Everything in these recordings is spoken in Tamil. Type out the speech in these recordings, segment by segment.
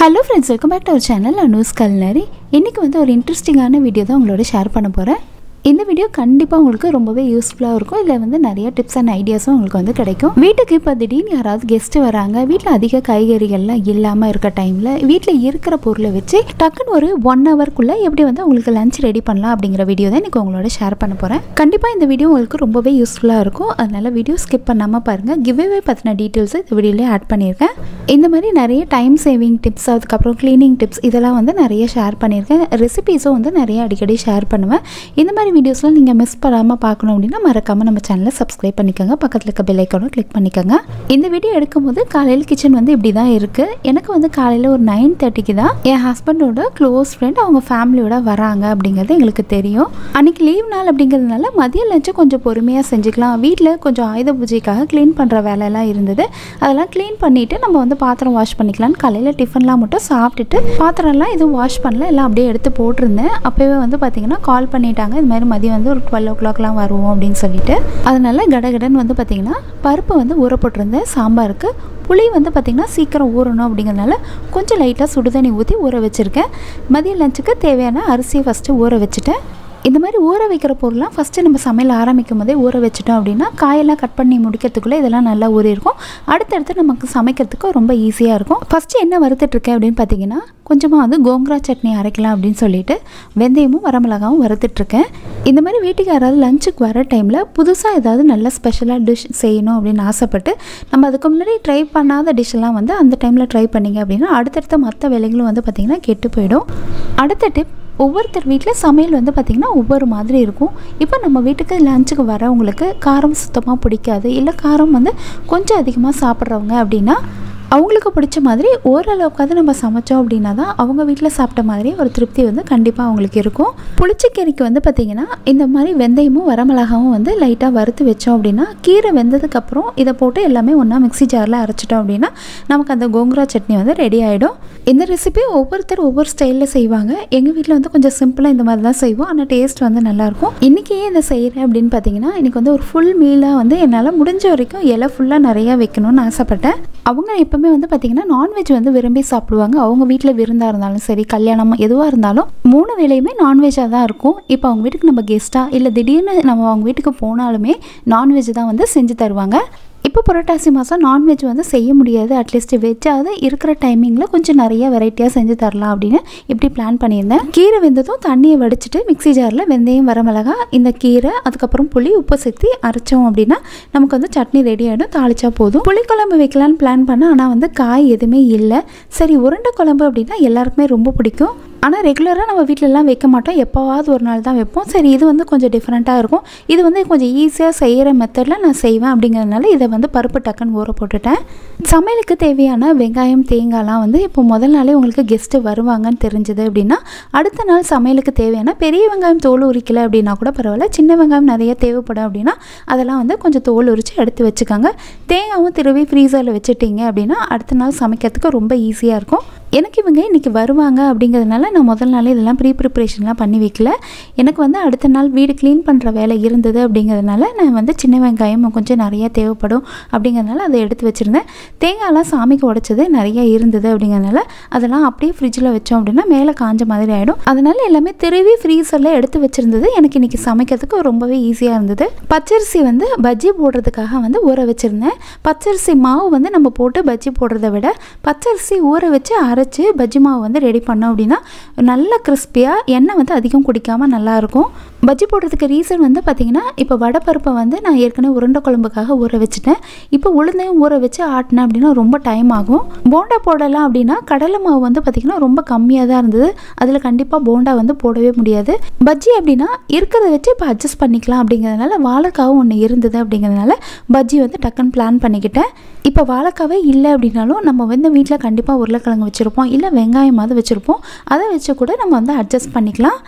hello friends welcome back to our channel Anu's culinary இன்றைக்கி வந்து ஒரு இன்ட்ரெஸ்டிங்கான வீடியோ தான் உங்களோட ஷேர் பண்ண போகிறேன் இந்த வீடியோ கண்டிப்பாக உங்களுக்கு ரொம்பவே யூஸ்ஃபுல்லாக இருக்கும் இதில் வந்து நிறைய டிப்ஸ் அண்ட் ஐடியாஸும் உங்களுக்கு வந்து கிடைக்கும் வீட்டுக்கு இப்போ திடீர்னு யாராவது கெஸ்ட்டு வராங்க வீட்டில் அதிக காய்கறிகள்லாம் இல்லாமல் இருக்க டைமில் வீட்டில் இருக்கிற பொருளை வச்சு டக்குன்னு ஒரு ஒன் ஹவர்க்குள்ளே எப்படி வந்து உங்களுக்கு லஞ்ச் ரெடி பண்ணலாம் அப்படிங்கிற வீடியோ தான் இன்றைக்கி உங்களோட ஷேர் பண்ண போகிறேன் கண்டிப்பாக இந்த வீடியோ உங்களுக்கு ரொம்பவே யூஸ்ஃபுல்லாக இருக்கும் அதனால் வீடியோ ஸ்கிப் பண்ணாமல் பாருங்கள் கிவ்வே பற்றின டீட்டெயில்ஸ் இந்த வீடியோலேயே ஆட் பண்ணியிருக்கேன் இந்த மாதிரி நிறைய டைம் சேவிங் டிப்ஸ் அதுக்கப்புறம் க்ளீனிங் டிப்ஸ் இதெல்லாம் வந்து நிறைய ஷேர் பண்ணியிருக்கேன் ரெசிபீஸும் வந்து நிறைய அடிக்கடி ஷேர் பண்ணுவேன் இந்த மாதிரி வீடியோஸ்லாம் நீங்கள் மிஸ் பண்ணாமல் பார்க்கணும் அப்படின்னா மறக்காமல் நம்ம சேனலை சப்ஸ்கிரைப் பண்ணிக்கோங்க பக்கத்தில் இருக்க பெல் ஐக்கானும் கிளிக் பண்ணிக்கோங்க இந்த வீடியோ எடுக்கும்போது காலையில் கிச்சன் வந்து இப்படி தான் இருக்குது எனக்கு வந்து காலையில் ஒரு நைன் தேர்ட்டிக்கு தான் என் ஹஸ்பண்டோட க்ளோஸ் ஃப்ரெண்ட் அவங்க ஃபேமிலியோட வராங்க அப்படிங்கிறது எங்களுக்கு தெரியும் அன்றைக்கி லீவ் நாள் அப்படிங்கிறதுனால மதிய லஞ்சு கொஞ்சம் பொறுமையாக செஞ்சுக்கலாம் வீட்டில் கொஞ்சம் ஆயுத பூஜைக்காக க்ளீன் பண்ணுற வேலையெல்லாம் இருந்தது அதெல்லாம் க்ளீன் பண்ணிவிட்டு நம்ம வந்து பாத்திரம் வாஷ் பண்ணிக்கலாம்னு காலையில் டிஃபன்லாம் மட்டும் சாப்பிட்டுட்டு பாத்திரம்லாம் எதுவும் வாஷ் பண்ணல எல்லாம் அப்படியே எடுத்து போட்டிருந்தேன் அப்போவே வந்து பார்த்திங்கன்னா கால் பண்ணிட்டாங்க இது மாதிரி மதியம் வந்து ஒரு டுவெல் ஓ கிளாக்லாம் வருவோம் அப்படின்னு சொல்லிட்டு அதனால கடகடன்னு வந்து பார்த்திங்கன்னா பருப்பு வந்து ஊற போட்டிருந்தேன் சாம்பாருக்கு புளி வந்து பார்த்திங்கன்னா சீக்கிரம் ஊறணும் அப்படிங்கிறதுனால கொஞ்சம் லைட்டாக சுடுதண்ணி ஊற்றி ஊற வச்சுருக்கேன் மதிய லஞ்சுக்கு தேவையான அரிசியை ஃபஸ்ட்டு ஊற வச்சுட்டேன் இந்த மாதிரி ஊற வைக்கிற பொருள்லாம் ஃபஸ்ட்டு நம்ம சமையல் ஆரம்பிக்கும் போதே ஊற வச்சிட்டோம் அப்படின்னா காயெல்லாம் கட் பண்ணி முடிக்கிறதுக்குள்ளே இதெல்லாம் நல்லா ஊறி இருக்கும் அடுத்தடுத்து நமக்கு சமைக்கிறதுக்கு ரொம்ப ஈஸியாக இருக்கும் ஃபஸ்ட்டு என்ன வறுத்துட்ருக்கேன் அப்படின்னு பார்த்தீங்கன்னா கொஞ்சமாக வந்து கோங்கரா சட்னி அரைக்கலாம் அப்படின்னு சொல்லிட்டு வெந்தயமும் வரமிளகாவும் வறுத்துட்ருக்கேன் இந்த மாதிரி வீட்டுக்கு யாராவது லஞ்சுக்கு வர டைமில் புதுசாக ஏதாவது நல்ல ஸ்பெஷலாக டிஷ் செய்யணும் அப்படின்னு ஆசைப்பட்டு நம்ம அதுக்கு முன்னாடி ட்ரை பண்ணாத டிஷ்ஷெல்லாம் வந்து அந்த டைமில் ட்ரை பண்ணிங்க அப்படின்னா அடுத்தடுத்த மற்ற வேலைகளும் வந்து பார்த்திங்கன்னா கெட்டு போயிடும் அடுத்த டிப் ஒவ்வொருத்தர் வீட்டில் சமையல் வந்து பார்த்திங்கன்னா ஒவ்வொரு மாதிரி இருக்கும் இப்போ நம்ம வீட்டுக்கு லஞ்சுக்கு வரவங்களுக்கு காரம் சுத்தமாக பிடிக்காது இல்லை காரம் வந்து கொஞ்சம் அதிகமாக சாப்பிட்றவங்க அப்படின்னா அவங்களுக்கு பிடிச்ச மாதிரி ஓரளவுக்காவது நம்ம சமைச்சோம் அப்படின்னா தான் அவங்க வீட்டில் சாப்பிட்ட மாதிரி ஒரு திருப்தி வந்து கண்டிப்பாக அவங்களுக்கு இருக்கும் புளிச்சக்கீரைக்கு வந்து பார்த்திங்கன்னா இந்த மாதிரி வெந்தயமும் வரமிளகாவும் வந்து லைட்டாக வறுத்து வச்சோம் அப்படின்னா கீரை வெந்ததுக்கப்புறம் இதை போட்டு எல்லாமே ஒன்றா மிக்ஸி ஜாரில் அரைச்சிட்டோம் அப்படின்னா நமக்கு அந்த கோங்குரா சட்னி வந்து ரெடி ஆகிடும் இந்த ரெசிபி ஒவ்வொருத்தர் ஒவ்வொரு ஸ்டைலில் செய்வாங்க எங்கள் வீட்டில் வந்து கொஞ்சம் சிம்பிளாக இந்த மாதிரி தான் செய்வோம் ஆனால் டேஸ்ட் வந்து நல்லாயிருக்கும் இன்றைக்கி ஏன் இதை செய்கிறேன் அப்படின்னு பார்த்தீங்கன்னா இன்றைக்கி வந்து ஒரு ஃபுல் மீலாக வந்து என்னால் முடிஞ்ச வரைக்கும் இலை ஃபுல்லாக நிறையா வைக்கணும்னு ஆசைப்பட்டேன் அவங்க எப்போவுமே வந்து பார்த்திங்கன்னா நான்வெஜ் வந்து விரும்பி சாப்பிடுவாங்க அவங்க வீட்டில் விருந்தாக இருந்தாலும் சரி கல்யாணம் எதுவாக இருந்தாலும் மூணு வேலையுமே நான்வெஜ்ஜாக தான் இருக்கும் இப்போ அவங்க வீட்டுக்கு நம்ம கெஸ்ட்டாக இல்லை திடீர்னு நம்ம அவங்க வீட்டுக்கு போனாலுமே நான்வெஜ் தான் வந்து செஞ்சு தருவாங்க இப்போ புரட்டாசி மாதம் நான்வெஜ் வந்து செய்ய முடியாது அட்லீஸ்ட் வெஜ்ஜாவது இருக்கிற டைமிங்கில் கொஞ்சம் நிறைய வெரைட்டியாக செஞ்சு தரலாம் அப்படின்னு இப்படி பிளான் பண்ணியிருந்தேன் கீரை வெந்ததும் தண்ணியை வடிச்சிட்டு மிக்ஸி ஜாரில் வெந்தயம் வரமிளகா இந்த கீரை அதுக்கப்புறம் புளி உப்பு சேர்த்து அரைச்சோம் அப்படின்னா நமக்கு வந்து சட்னி ரெடி ஆகிடும் தாளிச்சா போதும் புளிக்குழம்பு வைக்கலான்னு பிளான் பண்ணேன் ஆனால் வந்து காய் எதுவுமே இல்லை சரி உருண்டை குழம்பு அப்படின்னா எல்லாருக்குமே ரொம்ப பிடிக்கும் ஆனால் ரெகுலராக நம்ம வீட்டிலலாம் வைக்க மாட்டோம் எப்போவாவது ஒரு நாள் தான் வைப்போம் சரி இது வந்து கொஞ்சம் டிஃப்ரெண்ட்டாக இருக்கும் இது வந்து கொஞ்சம் ஈஸியாக செய்கிற மெத்தடில் நான் செய்வேன் அப்படிங்கிறதுனால இதை வந்து பருப்பு டக்குன்னு ஊற போட்டுட்டேன் சமையலுக்கு தேவையான வெங்காயம் தேங்காய்லாம் வந்து இப்போ முதல் நாளே உங்களுக்கு கெஸ்ட்டு வருவாங்கன்னு தெரிஞ்சது அப்படின்னா அடுத்த நாள் சமையலுக்கு தேவையான பெரிய வெங்காயம் தோல் உரிக்கலை அப்படின்னா கூட பரவாயில்ல சின்ன வெங்காயம் நிறைய தேவைப்படும் அப்படின்னா அதெல்லாம் வந்து கொஞ்சம் தோல் உரித்து எடுத்து வச்சுக்கோங்க தேங்காயும் திருவி ஃப்ரீசரில் வச்சுட்டிங்க அப்படின்னா அடுத்த நாள் சமைக்கிறதுக்கு ரொம்ப ஈஸியாக இருக்கும் எனக்கு இவங்க இன்றைக்கி வருவாங்க அப்படிங்கிறதுனால நான் முதல் நாளே இதெல்லாம் ப்ரீ ப்ரிப்ரேஷன்லாம் பண்ணி வைக்கல எனக்கு வந்து அடுத்த நாள் வீடு க்ளீன் பண்ணுற வேலை இருந்தது அப்படிங்கிறதுனால நான் வந்து சின்ன வெங்காயம் கொஞ்சம் நிறைய தேவைப்படும் அப்படிங்கிறதுனால அதை எடுத்து வச்சுருந்தேன் தேங்காயெல்லாம் சாமிக்கு உடைச்சது நிறைய இருந்தது அப்படிங்கிறதுனால அதெல்லாம் அப்படியே ஃப்ரிட்ஜில் வச்சோம் அப்படின்னா மேலே காஞ்ச மாதிரி ஆகிடும் அதனால் எல்லாமே திருவி ஃப்ரீசரில் எடுத்து வச்சுருந்தது எனக்கு இன்றைக்கி சமைக்கிறதுக்கு ரொம்பவே ஈஸியாக இருந்தது பச்சரிசி வந்து பஜ்ஜி போடுறதுக்காக வந்து ஊற வச்சுருந்தேன் பச்சரிசி மாவு வந்து நம்ம போட்டு பஜ்ஜி போடுறத விட பச்சரிசி ஊற வச்சு அரைச்சி பஜ்ஜி மாவு வந்து ரெடி பண்ணோம் அப்படின்னா நல்ல கிறிஸ்பியாக எண்ணெய் வந்து அதிகம் குடிக்காமல் நல்லாயிருக்கும் பஜ்ஜி போடுறதுக்கு ரீசன் வந்து பார்த்திங்கன்னா இப்போ வடைப்பருப்பை வந்து நான் ஏற்கனவே உருண்டை குழம்புக்காக ஊற வச்சுட்டேன் இப்போ உளுந்தையும் ஊற வச்சு ஆட்டினேன் அப்படின்னா ரொம்ப டைம் ஆகும் போண்டா போடலாம் அப்படின்னா கடலை மாவு வந்து பார்த்திங்கன்னா ரொம்ப கம்மியாக தான் இருந்தது அதில் கண்டிப்பாக போண்டா வந்து போடவே முடியாது பஜ்ஜி அப்படின்னா இருக்கிறத வச்சு இப்போ அட்ஜஸ்ட் பண்ணிக்கலாம் அப்படிங்கிறதுனால வாழைக்காவும் ஒன்று இருந்தது அப்படிங்கிறதுனால பஜ்ஜி வந்து டக்குன்னு பிளான் பண்ணிக்கிட்டேன் இப்போ வாழைக்காவே இல்லை அப்படின்னாலும் நம்ம வந்து வீட்டில் கண்டிப்பாக உருளைக்கிழங்கு வச்சுருப்போம் இல்லை வெங்காயமாவது வச்சுருப்போம் அதை வச்சு கூட நம்ம வந்து அட்ஜஸ்ட் பண்ணிக்கலாம்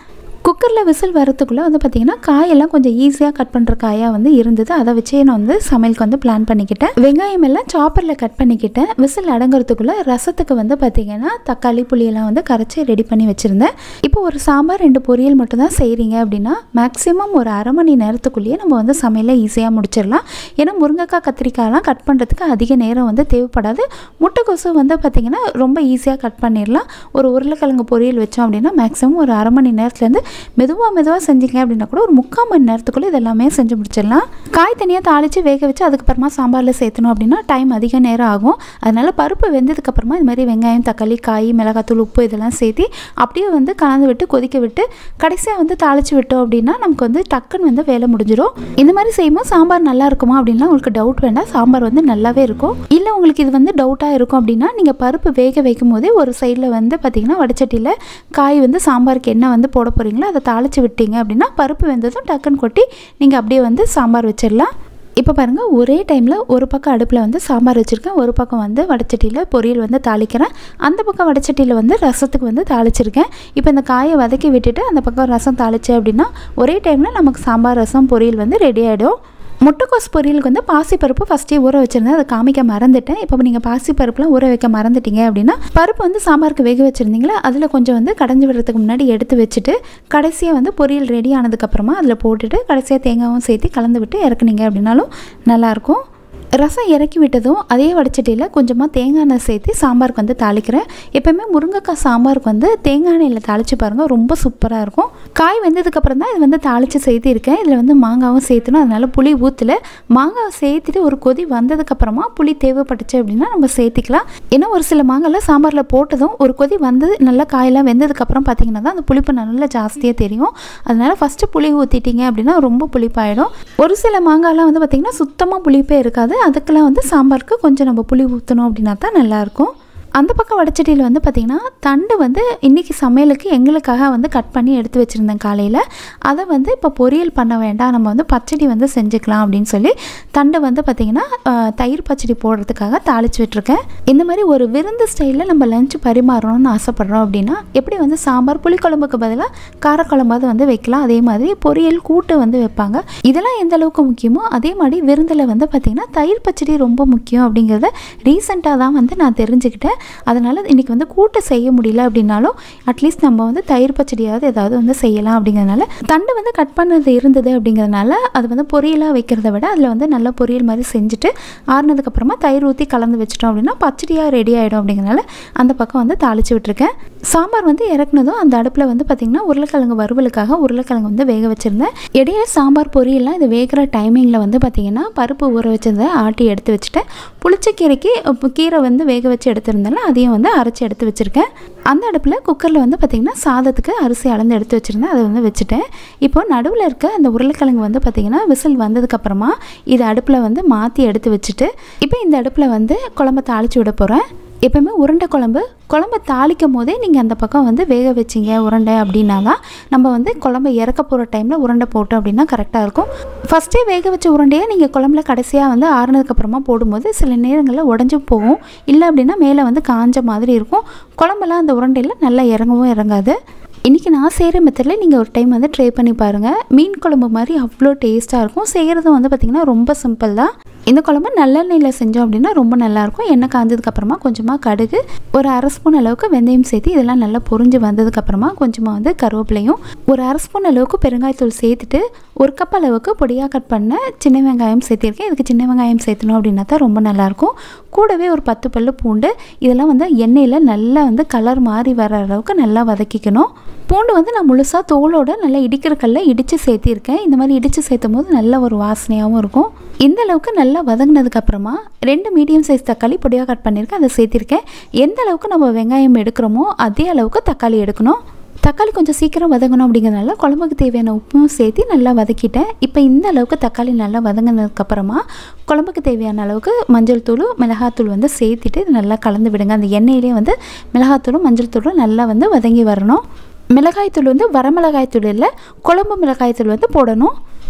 குக்கரில் விசில் வரத்துக்குள்ளே வந்து பார்த்திங்கன்னா காயெல்லாம் கொஞ்சம் ஈஸியாக கட் பண்ணுற காயாக வந்து இருந்தது அதை வச்சே நான் வந்து சமையலுக்கு வந்து பிளான் பண்ணிக்கிட்டேன் வெங்காயம் எல்லாம் சாப்பரில் கட் பண்ணிக்கிட்டேன் விசில் அடங்குறதுக்குள்ளே ரசத்துக்கு வந்து பார்த்திங்கன்னா தக்காளி புளியெல்லாம் வந்து கரைச்சி ரெடி பண்ணி வச்சுருந்தேன் இப்போ ஒரு சாம்பார் ரெண்டு பொரியல் மட்டும் தான் செய்கிறீங்க அப்படின்னா மேக்ஸிமம் ஒரு அரை மணி நேரத்துக்குள்ளேயே நம்ம வந்து சமையலை ஈஸியாக முடிச்சிடலாம் ஏன்னா முருங்கைக்காய் கத்திரிக்காயெல்லாம் கட் பண்ணுறதுக்கு அதிக நேரம் வந்து தேவைப்படாது முட்டைக்கோசு வந்து பார்த்திங்கன்னா ரொம்ப ஈஸியாக கட் பண்ணிடலாம் ஒரு உருளைக்கிழங்கு பொரியல் வச்சோம் அப்படின்னா மேக்ஸிமம் ஒரு அரை மணி நேரத்துலேருந்து மெதுவாக மெதுவாக செஞ்சீங்க அப்படின்னா கூட ஒரு முக்கால் மணி நேரத்துக்குள்ளே இதெல்லாமே செஞ்சு முடிச்சிடலாம் காய் தனியாக தாளித்து வேக வச்சு அதுக்கப்புறமா சாம்பாரில் சேர்த்தணும் அப்படின்னா டைம் அதிக நேரம் ஆகும் அதனால் பருப்பு வெந்ததுக்கப்புறமா இது மாதிரி வெங்காயம் தக்காளி காய் மிளகாத்தூள் உப்பு இதெல்லாம் சேர்த்து அப்படியே வந்து கலந்து விட்டு கொதிக்க விட்டு கடைசியாக வந்து தாளித்து விட்டோம் அப்படின்னா நமக்கு வந்து டக்குன்னு வந்து வேலை முடிஞ்சிடும் இந்த மாதிரி செய்யும்போது சாம்பார் நல்லா இருக்குமா அப்படின்னா உங்களுக்கு டவுட் வேண்டாம் சாம்பார் வந்து நல்லாவே இருக்கும் இல்லை உங்களுக்கு இது வந்து டவுட்டாக இருக்கும் அப்படின்னா நீங்கள் பருப்பு வேக வைக்கும் போதே ஒரு சைடில் வந்து பார்த்திங்கன்னா வடச்சட்டியில் காய் வந்து சாம்பாருக்கு என்ன வந்து போட போகிறீங்களோ அதை தாளித்து விட்டீங்க அப்படின்னா பருப்பு வெந்ததும் டக்குன்னு கொட்டி நீங்கள் அப்படியே வந்து சாம்பார் வச்சிடலாம் இப்போ பாருங்கள் ஒரே டைமில் ஒரு பக்கம் அடுப்பில் வந்து சாம்பார் வச்சுருக்கேன் ஒரு பக்கம் வந்து வடச்சட்டியில் பொரியல் வந்து தாளிக்கிறேன் அந்த பக்கம் வடச்சட்டியில் வந்து ரசத்துக்கு வந்து தாளிச்சிருக்கேன் இப்போ இந்த காயை வதக்கி விட்டுட்டு அந்த பக்கம் ரசம் தாளித்தேன் அப்படின்னா ஒரே டைமில் நமக்கு சாம்பார் ரசம் பொரியல் வந்து ரெடி ஆகிடும் முட்டைக்கோஸ் பொரியலுக்கு வந்து பாசிப்பருப்பு ஃபஸ்ட்டே ஊற வச்சுருந்தேன் அதை காமிக்க மறந்துட்டேன் இப்போ நீங்கள் பாசிப்பருப்புலாம் ஊற வைக்க மறந்துட்டீங்க அப்படின்னா பருப்பு வந்து சாம்பாருக்கு வேக வச்சுருந்தீங்களா அதில் கொஞ்சம் வந்து கடைஞ்சி விடுறதுக்கு முன்னாடி எடுத்து வச்சுட்டு கடைசியாக வந்து பொரியல் ரெடி ஆனதுக்கப்புறமா அதில் போட்டுட்டு கடைசியாக தேங்காயும் சேர்த்து கலந்து விட்டு இறக்குனீங்க அப்படின்னாலும் நல்லாயிருக்கும் ரசம் இறக்கி விட்டதும் அதே வடச்சட்டியில் கொஞ்சமாக தேங்காய் எண்ணெய் சேர்த்து சாம்பாருக்கு வந்து தாளிக்கிறேன் எப்போயுமே முருங்கைக்காய் சாம்பாருக்கு வந்து தேங்காய் எண்ணெயில் தாளித்து பாருங்கள் ரொம்ப சூப்பராக இருக்கும் காய் வெந்ததுக்கப்புறம் தான் இது வந்து தாளித்து சேர்த்திருக்கேன் இதில் வந்து மாங்காவும் சேர்த்துணும் அதனால் புளி ஊற்றல மாங்காவை சேர்த்துட்டு ஒரு கொதி வந்ததுக்கப்புறமா புளி தேவைப்பட்டுச்சு அப்படின்னா நம்ம சேர்த்திக்கலாம் ஏன்னா ஒரு சில மாங்காய்லாம் சாம்பாரில் போட்டதும் ஒரு கொதி வந்து நல்லா காயெல்லாம் வெந்ததுக்கப்புறம் பார்த்தீங்கன்னா தான் அந்த புளிப்பு நல்லா ஜாஸ்தியாக தெரியும் அதனால் ஃபஸ்ட்டு புளி ஊற்றிட்டீங்க அப்படின்னா ரொம்ப புளிப்பாயிடும் ஒரு சில மாங்காய்லாம் வந்து பார்த்திங்கன்னா சுத்தமாக புளிப்பே இருக்காது அதுக்கெல்லாம் வந்து சாம்பாருக்கு கொஞ்சம் நம்ம புளி ஊற்றணும் அப்படின்னா தான் நல்லாயிருக்கும் அந்த பக்கம் வடச்சட்டியில் வந்து பார்த்திங்கன்னா தண்டு வந்து இன்றைக்கி சமையலுக்கு எங்களுக்காக வந்து கட் பண்ணி எடுத்து வச்சுருந்தேன் காலையில் அதை வந்து இப்போ பொரியல் பண்ண வேண்டாம் நம்ம வந்து பச்சடி வந்து செஞ்சுக்கலாம் அப்படின்னு சொல்லி தண்டை வந்து பார்த்திங்கன்னா அஹ், தயிர் பச்சடி போடுறதுக்காக தாளித்து விட்டுருக்கேன் இந்த மாதிரி ஒரு விருந்து ஸ்டைலில் நம்ம லஞ்ச் பரிமாறணும்னு ஆசைப்பட்றோம் அப்படின்னா எப்படி வந்து சாம்பார் புளிக்குழம்புக்கு பதிலாக காரக்குழம்பாவது வந்து வைக்கலாம் அதே மாதிரி பொரியல் கூட்டு வந்து வைப்பாங்க இதெல்லாம் எந்த அளவுக்கு முக்கியமோ அதே மாதிரி விருந்தில் வந்து பார்த்திங்கன்னா தயிர் பச்சடி ரொம்ப முக்கியம் அப்படிங்கிறத ரீசெண்டாக தான் வந்து நான் தெரிஞ்சுக்கிட்டேன் அதனால் இன்றைக்கி வந்து கூட்டு செய்ய முடியல அப்படின்னாலும் அட்லீஸ்ட் நம்ம வந்து தயிர் பச்சடியாவது ஏதாவது வந்து செய்யலாம் அப்படிங்கிறதுனால தண்டு வந்து கட் பண்ணது இருந்தது அப்படிங்கிறதுனால அது வந்து பொரியலாக வைக்கிறத விட அதில் வந்து நல்லா பொரியல் மாதிரி செஞ்சுட்டு ஆறுனதுக்கப்புறமா தயிர் ஊற்றி கலந்து வச்சிட்டோம் அப்படின்னா பச்சடியாக ரெடி ஆகிடும் அப்படிங்கிறனால அந்த பக்கம் வந்து தாளித்து விட்டுருக்கேன் சாம்பார் வந்து இறக்குனதும் அந்த அடுப்பில் வந்து பார்த்திங்கன்னா உருளைக்கிழங்கு வறுவலுக்காக உருளைக்கிழங்கு வந்து வேக வச்சுருந்தேன் இடையில சாம்பார் பொரியல்லாம் இது வேகிற டைமிங்கில் வந்து பார்த்திங்கன்னா பருப்பு ஊற வச்சிருந்தேன் ஆட்டி எடுத்து வச்சுட்டேன் புளிச்சக்கீரைக்கு இப்போ கீரை வந்து வேக வச்சு எடுத்திருந்தேன்ல அதையும் வந்து அரைச்சி எடுத்து வச்சுருக்கேன் அந்த அடுப்பில் குக்கரில் வந்து பார்த்திங்கன்னா சாதத்துக்கு அரிசி அளந்து எடுத்து வச்சுருந்தேன் அதை வந்து வச்சுட்டேன் இப்போ நடுவில் இருக்க அந்த உருளைக்கிழங்கு வந்து பார்த்திங்கன்னா விசில் வந்ததுக்கப்புறமா இதை அடுப்பில் வந்து மாற்றி எடுத்து வச்சுட்டு இப்போ இந்த அடுப்பில் வந்து குழம்ப தாளித்து விட போகிறேன் எப்பவுமே உருண்டை குழம்பு குழம்பு தாளிக்கும் போதே நீங்கள் அந்த பக்கம் வந்து வேக வச்சிங்க உருண்டை அப்படின்னா தான் நம்ம வந்து குழம்பு இறக்க போகிற டைமில் உருண்டை போட்டோம் அப்படின்னா கரெக்டாக இருக்கும் ஃபஸ்ட்டே வேக வச்ச உருண்டையை நீங்கள் குழம்புல கடைசியாக வந்து ஆறுனதுக்கப்புறமா போடும்போது சில நேரங்களில் உடஞ்சி போகும் இல்லை அப்படின்னா மேலே வந்து காஞ்ச மாதிரி இருக்கும் குழம்பெல்லாம் அந்த உருண்டையில் நல்லா இறங்கவும் இறங்காது இன்றைக்கி நான் செய்கிற மெத்தடில் நீங்கள் ஒரு டைம் வந்து ட்ரை பண்ணி பாருங்கள் மீன் குழம்பு மாதிரி அவ்வளோ டேஸ்ட்டாக இருக்கும் செய்கிறதும் வந்து பார்த்திங்கன்னா ரொம்ப சிம்பிள் தான் இந்த குழம்பு நல்லெண்ணெயில் செஞ்சோம் அப்படின்னா ரொம்ப நல்லாயிருக்கும் எண்ணெய் காஞ்சதுக்கப்புறமா கொஞ்சமாக கடுகு ஒரு அரை ஸ்பூன் அளவுக்கு வெந்தயம் சேர்த்து இதெல்லாம் நல்லா பொரிஞ்சு வந்ததுக்கப்புறமா கொஞ்சமாக வந்து கருவேப்பிலையும் ஒரு அரை ஸ்பூன் அளவுக்கு பெருங்காயத்தூள் சேர்த்துட்டு ஒரு கப் அளவுக்கு பொடியாக கட் பண்ண சின்ன வெங்காயம் சேர்த்திருக்கேன் இதுக்கு சின்ன வெங்காயம் சேர்த்தணும் அப்படின்னா தான் ரொம்ப நல்லாயிருக்கும் கூடவே ஒரு பத்து பல்லு பூண்டு இதெல்லாம் வந்து எண்ணெயில் நல்லா வந்து கலர் மாறி வர அளவுக்கு நல்லா வதக்கிக்கணும் பூண்டு வந்து நான் முழுசாக தோலோட நல்லா இடிக்கிற கல்ல இடித்து சேர்த்திருக்கேன் இந்த மாதிரி இடித்து சேர்த்தும் போது நல்ல ஒரு வாசனையாகவும் இருக்கும் இந்த அளவுக்கு நல்லா வதங்கினதுக்கு அப்புறமா ரெண்டு மீடியம் சைஸ் தக்காளி பொடியாக கட் பண்ணியிருக்கேன் அதை சேர்த்திருக்கேன் எந்த அளவுக்கு நம்ம வெங்காயம் எடுக்கிறோமோ அதே அளவுக்கு தக்காளி எடுக்கணும் தக்காளி கொஞ்சம் சீக்கிரம் வதங்கணும் அப்படிங்கிறதுனால குழம்புக்கு தேவையான உப்பும் சேர்த்து நல்லா வதக்கிட்டேன் இப்போ இந்த அளவுக்கு தக்காளி நல்லா வதங்கினதுக்கப்புறமா குழம்புக்கு தேவையான அளவுக்கு மஞ்சள் தூள் மிளகாத்தூள் வந்து சேர்த்துட்டு இது நல்லா கலந்து விடுங்க அந்த எண்ணெயிலே வந்து மிளகாத்தூளும் மஞ்சள் தூளும் நல்லா வந்து வதங்கி வரணும் மிளகாய்த்தூள் வந்து வரமிளகாய்த்தூள் இல்லை குழம்பு மிளகாய்த்தூள் வந்து போடணும்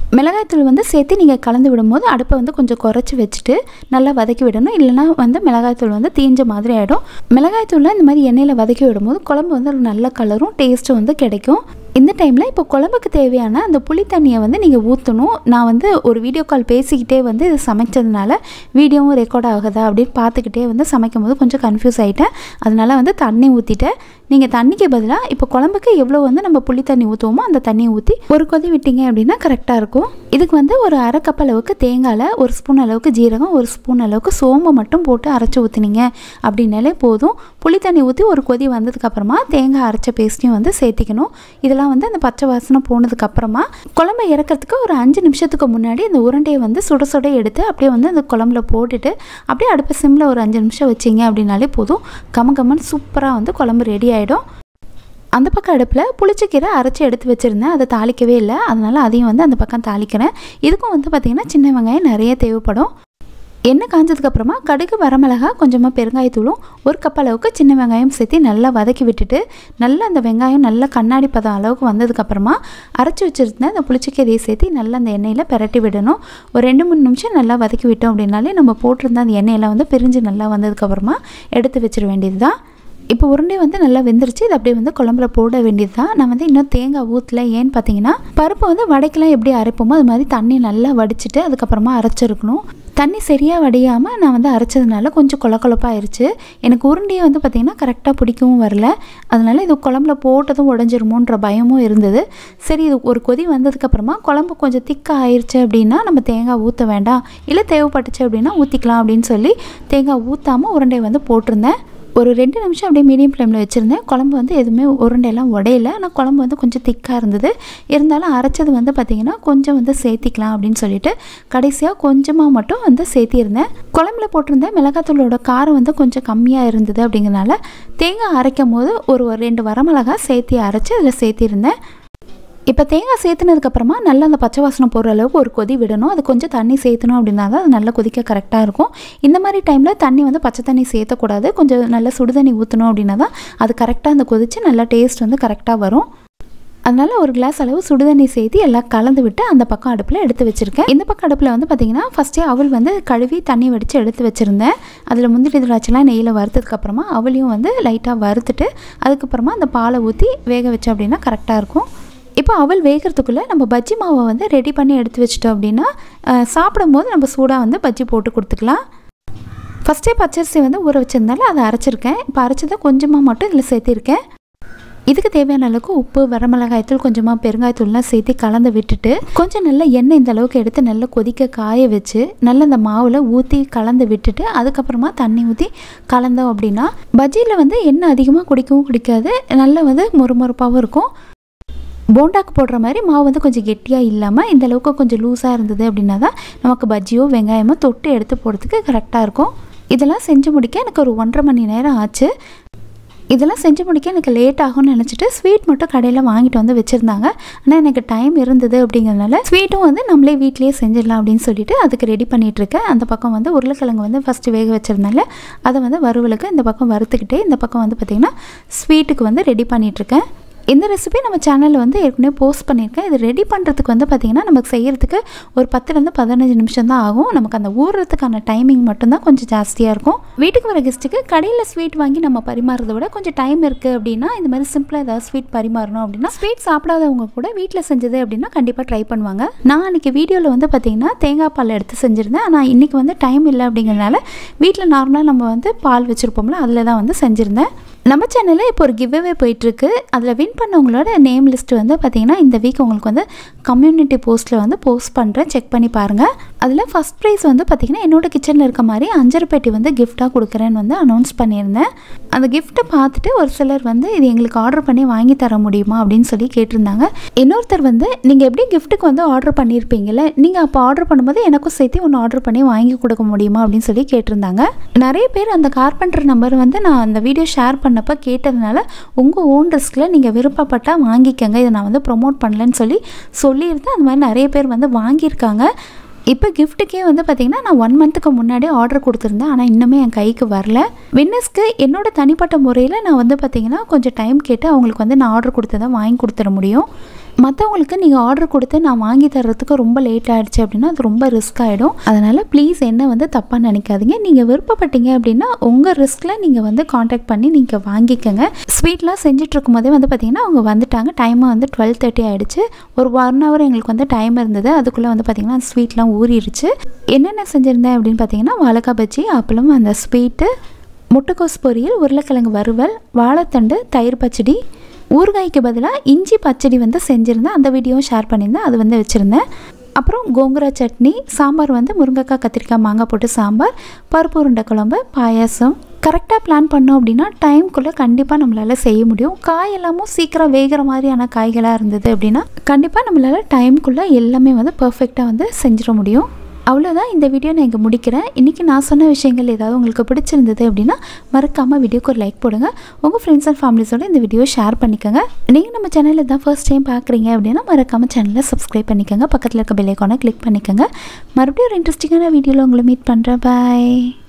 மிளகாய்த்தூள் வந்து சேர்த்து நீங்கள் கலந்து விடும்போது அடுப்பை வந்து கொஞ்சம் குறைச்சி வச்சுட்டு நல்லா வதக்கி விடணும் இல்லைனா வந்து மிளகாய்த்தூள் வந்து தீஞ்ச மாதிரி ஆகிடும் மிளகாய்த்தூளில் இந்த மாதிரி எண்ணெயில் வதக்கி விடும்போது குழம்பு வந்து ஒரு நல்ல கலரும் டேஸ்ட்டும் வந்து கிடைக்கும் இந்த டைமில் இப்போ குழம்புக்கு தேவையான அந்த புளி தண்ணியை வந்து நீங்கள் ஊற்றணும் நான் வந்து ஒரு வீடியோ கால் பேசிக்கிட்டே வந்து இது சமைச்சதுனால வீடியோவும் ரெக்கார்ட் ஆகுதா அப்படின்னு பார்த்துக்கிட்டே வந்து சமைக்கும் போது கொஞ்சம் கன்ஃபியூஸ் ஆகிட்டேன் அதனால் வந்து தண்ணி ஊற்றிட்டேன் நீங்கள் தண்ணிக்கு பதிலாக இப்போ குழம்புக்கு எவ்வளோ வந்து நம்ம புளி தண்ணி ஊற்றுவோமோ அந்த தண்ணியை ஊற்றி ஒரு கொதி விட்டீங்க அப்படின்னா கரெக்டாக இருக்கும் இதுக்கு வந்து ஒரு அரை கப் அளவுக்கு தேங்காயில் ஒரு ஸ்பூன் அளவுக்கு ஜீரகம் ஒரு ஸ்பூன் அளவுக்கு சோம்பு மட்டும் போட்டு அரைச்சி ஊற்றுனீங்க அப்படின்னாலே போதும் புளி தண்ணி ஊற்றி ஒரு கொதி வந்ததுக்கப்புறமா தேங்காய் அரைச்ச பேஸ்ட்டையும் வந்து சேர்த்திக்கணும் இதெல்லாம் வந்து அந்த பச்சை வாசனை போனதுக்கப்புறமா குழம்பு இறக்கிறதுக்கு ஒரு அஞ்சு நிமிஷத்துக்கு முன்னாடி அந்த உருண்டையை வந்து சுட சுட எடுத்து அப்படியே வந்து அந்த குழம்புல போட்டுட்டு அப்படியே அடுப்பு சிம்மில் ஒரு அஞ்சு நிமிஷம் வச்சிங்க அப்படின்னாலே போதும் கம கமன்னு சூப்பராக வந்து குழம்பு ரெடி ஆகிடும் அந்த பக்கம் அடுப்பில் புளிச்சக்கீரை அரைச்சி எடுத்து வச்சுருந்தேன் அதை தாளிக்கவே இல்லை அதனால் அதையும் வந்து அந்த பக்கம் தாளிக்கிறேன் இதுக்கும் வந்து பார்த்திங்கன்னா சின்ன வெங்காயம் நிறைய தேவைப்படும் எண்ணெய் காஞ்சதுக்கப்புறமா கடுகு வரமிளகா கொஞ்சமாக பெருங்காயத்தூளும் ஒரு கப் அளவுக்கு சின்ன வெங்காயம் சேர்த்து நல்லா வதக்கி விட்டுட்டு நல்லா அந்த வெங்காயம் நல்லா கண்ணாடி பதம் அளவுக்கு வந்ததுக்கப்புறமா அரைச்சி வச்சுருந்த அந்த புளிச்சக்கீரையை சேர்த்து நல்லா அந்த எண்ணெயில் பெரட்டி விடணும் ஒரு ரெண்டு மூணு நிமிஷம் நல்லா வதக்கி விட்டோம் அப்படின்னாலே நம்ம போட்டிருந்த அந்த எண்ணெயில் வந்து பிரிஞ்சு நல்லா வந்ததுக்கப்புறமா எடுத்து வச்சிட வேண்டியது தான் இப்போ உருண்டை வந்து நல்லா வெந்துருச்சு இது அப்படியே வந்து குழம்புல போட வேண்டியது தான் நான் வந்து இன்னும் தேங்காய் ஊற்றல ஏன்னு பார்த்தீங்கன்னா பருப்பு வந்து வடைக்கெல்லாம் எப்படி அரைப்போமோ அது மாதிரி தண்ணி நல்லா வடிச்சிட்டு அதுக்கப்புறமா அரைச்சிருக்கணும் தண்ணி சரியாக வடியாமல் நான் வந்து அரைச்சதுனால கொஞ்சம் கொல கொலப்பாயிருச்சு எனக்கு உருண்டையை வந்து பார்த்திங்கன்னா கரெக்டாக பிடிக்கவும் வரல அதனால் இது குழம்புல போட்டதும் உடஞ்சிருமோன்ற பயமும் இருந்தது சரி இது ஒரு கொதி வந்ததுக்கப்புறமா குழம்பு கொஞ்சம் திக்காக ஆயிடுச்சு அப்படின்னா நம்ம தேங்காய் ஊற்ற வேண்டாம் இல்லை தேவைப்பட்டுச்சு அப்படின்னா ஊற்றிக்கலாம் அப்படின்னு சொல்லி தேங்காய் ஊற்றாமல் உருண்டையை வந்து போட்டிருந்தேன் ஒரு ரெண்டு நிமிஷம் அப்படியே மீடியம் ஃப்ளேமில் வச்சுருந்தேன் குழம்பு வந்து எதுவுமே உருண்டையெல்லாம் உடையல ஆனால் குழம்பு வந்து கொஞ்சம் திக்காக இருந்தது இருந்தாலும் அரைச்சது வந்து பார்த்திங்கன்னா கொஞ்சம் வந்து சேர்த்திக்கலாம் அப்படின்னு சொல்லிட்டு கடைசியாக கொஞ்சமாக மட்டும் வந்து சேர்த்திருந்தேன் குழம்புல போட்டிருந்தேன் மிளகாத்தூளோட காரம் வந்து கொஞ்சம் கம்மியாக இருந்தது அப்படிங்கிறனால தேங்காய் அரைக்கும் போது ஒரு ஒரு ரெண்டு வரமிளகா சேர்த்தி அரைச்சி அதில் சேர்த்திருந்தேன் இப்போ தேங்காய் சேர்த்துனதுக்கப்புறமா நல்லா அந்த பச்சை வாசனை போகிற அளவுக்கு ஒரு கொதி விடணும் அது கொஞ்சம் தண்ணி சேர்த்தணும் அப்படின்னா தான் அது நல்லா கொதிக்க கரெக்டாக இருக்கும் இந்த மாதிரி டைமில் தண்ணி வந்து பச்சை தண்ணி சேர்த்தக்கூடாது கொஞ்சம் நல்லா சுடு தண்ணி ஊற்றணும் அப்படின்னா தான் அது கரெக்டாக அந்த கொதித்து நல்லா டேஸ்ட் வந்து கரெக்டாக வரும் அதனால் ஒரு கிளாஸ் அளவு சுடுதண்ணி சேர்த்து எல்லாம் கலந்து விட்டு அந்த பக்கம் அடுப்பில் எடுத்து வச்சுருக்கேன் இந்த பக்கம் அடுப்பில் வந்து பார்த்திங்கன்னா ஃபஸ்ட்டே அவள் வந்து கழுவி தண்ணி வடித்து எடுத்து வச்சுருந்தேன் அதில் முந்திரி திராட்சைலாம் நெய்யில் வறுத்ததுக்கப்புறமா அவளையும் வந்து லைட்டாக வறுத்துட்டு அதுக்கப்புறமா அந்த பாலை ஊற்றி வேக வச்சோம் அப்படின்னா கரெக்டாக இருக்கும் இப்போ அவல் வேகிறதுக்குள்ளே நம்ம பஜ்ஜி மாவை வந்து ரெடி பண்ணி எடுத்து வச்சிட்டோம் அப்படின்னா சாப்பிடும்போது நம்ம சூடாக வந்து பஜ்ஜி போட்டு கொடுத்துக்கலாம் ஃபஸ்ட்டே பச்சரிசி வந்து ஊற வச்சிருந்தால அதை அரைச்சிருக்கேன் இப்போ அரைச்சதை கொஞ்சமாக மட்டும் இதில் சேர்த்திருக்கேன் இதுக்கு தேவையான அளவுக்கு உப்பு வரமிளகாய்த்தூள் கொஞ்சமாக பெருங்காயத்தூள்லாம் சேர்த்து கலந்து விட்டுட்டு கொஞ்சம் நல்ல எண்ணெய் இந்த அளவுக்கு எடுத்து நல்லா கொதிக்க காய வச்சு நல்ல இந்த மாவில் ஊற்றி கலந்து விட்டுட்டு அதுக்கப்புறமா தண்ணி ஊற்றி கலந்தோம் அப்படின்னா பஜ்ஜியில் வந்து எண்ணெய் அதிகமாக குடிக்கவும் குடிக்காது நல்லா வந்து மொறுமொறுப்பாகவும் இருக்கும் போண்டாக்கு போடுற மாதிரி மாவு வந்து கொஞ்சம் கெட்டியாக இல்லாமல் இந்த அளவுக்கு கொஞ்சம் லூஸாக இருந்தது அப்படின்னா தான் நமக்கு பஜ்ஜியோ வெங்காயமோ தொட்டு எடுத்து போடுறதுக்கு கரெக்டாக இருக்கும் இதெல்லாம் செஞ்சு முடிக்க எனக்கு ஒரு ஒன்றரை மணி நேரம் ஆச்சு இதெல்லாம் செஞ்சு முடிக்க எனக்கு லேட் ஆகும்னு நினச்சிட்டு ஸ்வீட் மட்டும் கடையில் வாங்கிட்டு வந்து வச்சுருந்தாங்க ஆனால் எனக்கு டைம் இருந்தது அப்படிங்கிறதுனால ஸ்வீட்டும் வந்து நம்மளே வீட்லேயே செஞ்சிடலாம் அப்படின்னு சொல்லிட்டு அதுக்கு ரெடி பண்ணிகிட்ருக்கேன் அந்த பக்கம் வந்து உருளைக்கிழங்கு வந்து ஃபஸ்ட்டு வேக வச்சுருந்தால அதை வந்து வறுவலுக்கு இந்த பக்கம் வறுத்துக்கிட்டே இந்த பக்கம் வந்து பார்த்திங்கன்னா ஸ்வீட்டுக்கு வந்து ரெடி பண்ணிகிட்ருக்கேன் இந்த ரெசிபி நம்ம சேனலில் வந்து ஏற்கனவே போஸ்ட் பண்ணியிருக்கேன் இது ரெடி பண்ணுறதுக்கு வந்து பார்த்திங்கன்னா நமக்கு செய்கிறதுக்கு ஒரு பத்துலேருந்து பதினஞ்சு நிமிஷம் தான் ஆகும் நமக்கு அந்த ஊறுறதுக்கான டைமிங் மட்டும்தான் கொஞ்சம் ஜாஸ்தியாக இருக்கும் வீட்டுக்கு வர கெஸ்ட்டுக்கு கடையில் ஸ்வீட் வாங்கி நம்ம பரிமாறதை விட கொஞ்சம் டைம் இருக்குது அப்படின்னா இந்த மாதிரி சிம்பிளாக ஏதாவது ஸ்வீட் பரிமாறணும் அப்படின்னா ஸ்வீட் சாப்பிடாதவங்க கூட வீட்டில் செஞ்சது அப்படின்னா கண்டிப்பாக ட்ரை பண்ணுவாங்க நான் அன்றைக்கி வீடியோவில் வந்து பார்த்திங்கன்னா தேங்காய் பால் எடுத்து செஞ்சுருந்தேன் ஆனால் இன்றைக்கி வந்து டைம் இல்லை அப்படிங்கிறனால வீட்டில் நார்மலாக நம்ம வந்து பால் வச்சுருப்போம்ல அதில் தான் வந்து செஞ்சுருந்தேன் நம்ம சேனலில் இப்போ ஒரு கிவ்அவே போயிட்டுருக்கு அதில் வின் பண்ணவங்களோட நேம் லிஸ்ட் வந்து பார்த்திங்கன்னா இந்த வீக் உங்களுக்கு வந்து கம்யூனிட்டி போஸ்ட்டில் வந்து போஸ்ட் பண்ணுறேன் செக் பண்ணி பாருங்கள் அதில் ஃபஸ்ட் ப்ரைஸ் வந்து பார்த்திங்கன்னா என்னோட கிச்சனில் இருக்க மாதிரி அஞ்சரை பெட்டி வந்து கிஃப்டாக கொடுக்குறேன்னு வந்து அனௌன்ஸ் பண்ணியிருந்தேன் அந்த கிஃப்ட்டை பார்த்துட்டு ஒரு சிலர் வந்து இது எங்களுக்கு ஆர்டர் பண்ணி வாங்கி தர முடியுமா அப்படின்னு சொல்லி கேட்டிருந்தாங்க இன்னொருத்தர் வந்து நீங்கள் எப்படி கிஃப்ட்டுக்கு வந்து ஆர்டர் பண்ணியிருப்பீங்கல்ல நீங்கள் அப்போ ஆர்டர் பண்ணும்போது எனக்கும் சேர்த்து ஒன்று ஆர்டர் பண்ணி வாங்கி கொடுக்க முடியுமா அப்படின்னு சொல்லி கேட்டிருந்தாங்க நிறைய பேர் அந்த கார்பெண்டர் நம்பர் வந்து நான் அந்த வீடியோ ஷேர் பண்ண பண்ணப்போ கேட்டதுனால உங்கள் ஓன் ரிஸ்கில் நீங்கள் விருப்பப்பட்டால் வாங்கிக்கங்க இதை நான் வந்து ப்ரொமோட் பண்ணலன்னு சொல்லி சொல்லியிருந்தேன் அந்த மாதிரி நிறைய பேர் வந்து வாங்கியிருக்காங்க இப்போ கிஃப்ட்டுக்கே வந்து பார்த்திங்கன்னா நான் ஒன் மந்த்துக்கு முன்னாடியே ஆர்டர் கொடுத்துருந்தேன் ஆனால் இன்னுமே என் கைக்கு வரல வின்னர்ஸ்க்கு என்னோட தனிப்பட்ட முறையில் நான் வந்து பார்த்திங்கன்னா கொஞ்சம் டைம் கேட்டு அவங்களுக்கு வந்து நான் ஆர்டர் கொடுத்ததை வாங்கி கொடுத்துட முடியும் மற்றவங்களுக்கு நீங்கள் ஆர்டர் கொடுத்து நான் வாங்கி தர்றதுக்கு ரொம்ப லேட் ஆகிடுச்சு அப்படின்னா அது ரொம்ப ரிஸ்க் ஆகிடும் அதனால் ப்ளீஸ் என்ன வந்து தப்பாக நினைக்காதீங்க நீங்கள் விருப்பப்பட்டீங்க அப்படின்னா உங்கள் ரிஸ்கில் நீங்கள் வந்து காண்டாக்ட் பண்ணி நீங்கள் வாங்கிக்கோங்க ஸ்வீட்லாம் செஞ்சுட்டு இருக்கும்போதே வந்து பார்த்திங்கன்னா அவங்க வந்துட்டாங்க டைம் வந்து டுவெல் தேர்ட்டி ஆகிடுச்சு ஒரு ஒன் ஹவர் எங்களுக்கு வந்து டைம் இருந்தது அதுக்குள்ளே வந்து பார்த்திங்கன்னா ஸ்வீட்லாம் ஊறிடுச்சு என்னென்ன செஞ்சுருந்தேன் அப்படின்னு பார்த்தீங்கன்னா வாழைக்காய் பஜ்ஜி அப்பளம் அந்த ஸ்வீட்டு முட்டைக்கோஸ் பொரியல் உருளைக்கிழங்கு வறுவல் வாழைத்தண்டு தயிர் பச்சடி ஊறுகாய்க்கு பதிலாக இஞ்சி பச்சடி வந்து செஞ்சுருந்தேன் அந்த வீடியோவும் ஷேர் பண்ணியிருந்தேன் அது வந்து வச்சுருந்தேன் அப்புறம் கோங்குரா சட்னி சாம்பார் வந்து முருங்கைக்காய் கத்திரிக்காய் மாங்காய் போட்டு சாம்பார் பருப்பு உருண்டை குழம்பு பாயாசம் கரெக்டாக பிளான் பண்ணோம் அப்படின்னா டைம்குள்ளே கண்டிப்பாக நம்மளால் செய்ய முடியும் காய் எல்லாமும் சீக்கிரம் வேகிற மாதிரியான காய்களாக இருந்தது அப்படின்னா கண்டிப்பாக நம்மளால் டைம்குள்ளே எல்லாமே வந்து பர்ஃபெக்டாக வந்து செஞ்சிட முடியும் அவ்வளோதான் இந்த வீடியோ நான் இங்கே முடிக்கிறேன் இன்றைக்கி நான் சொன்ன விஷயங்கள் ஏதாவது உங்களுக்கு பிடிச்சிருந்தது அப்படின்னா மறக்காமல் வீடியோக்கு ஒரு லைக் போடுங்க உங்கள் ஃப்ரெண்ட்ஸ் அண்ட் ஃபேமிலிஸோட இந்த வீடியோ ஷேர் பண்ணிக்கோங்க நீங்கள் நம்ம சேனலில் தான் ஃபர்ஸ்ட் டைம் பார்க்குறீங்க அப்படின்னா மறக்காமல் சேனலை சப்ஸ்கிரைப் பண்ணிக்கோங்க பக்கத்தில் இருக்க பெல் ஐக்கானை கிளிக் பண்ணிக்கோங்க மறுபடியும் ஒரு இன்ட்ரெஸ்டிங்கான வீடியோவில் உங்களை மீட் பண்ணுறேன் பாய்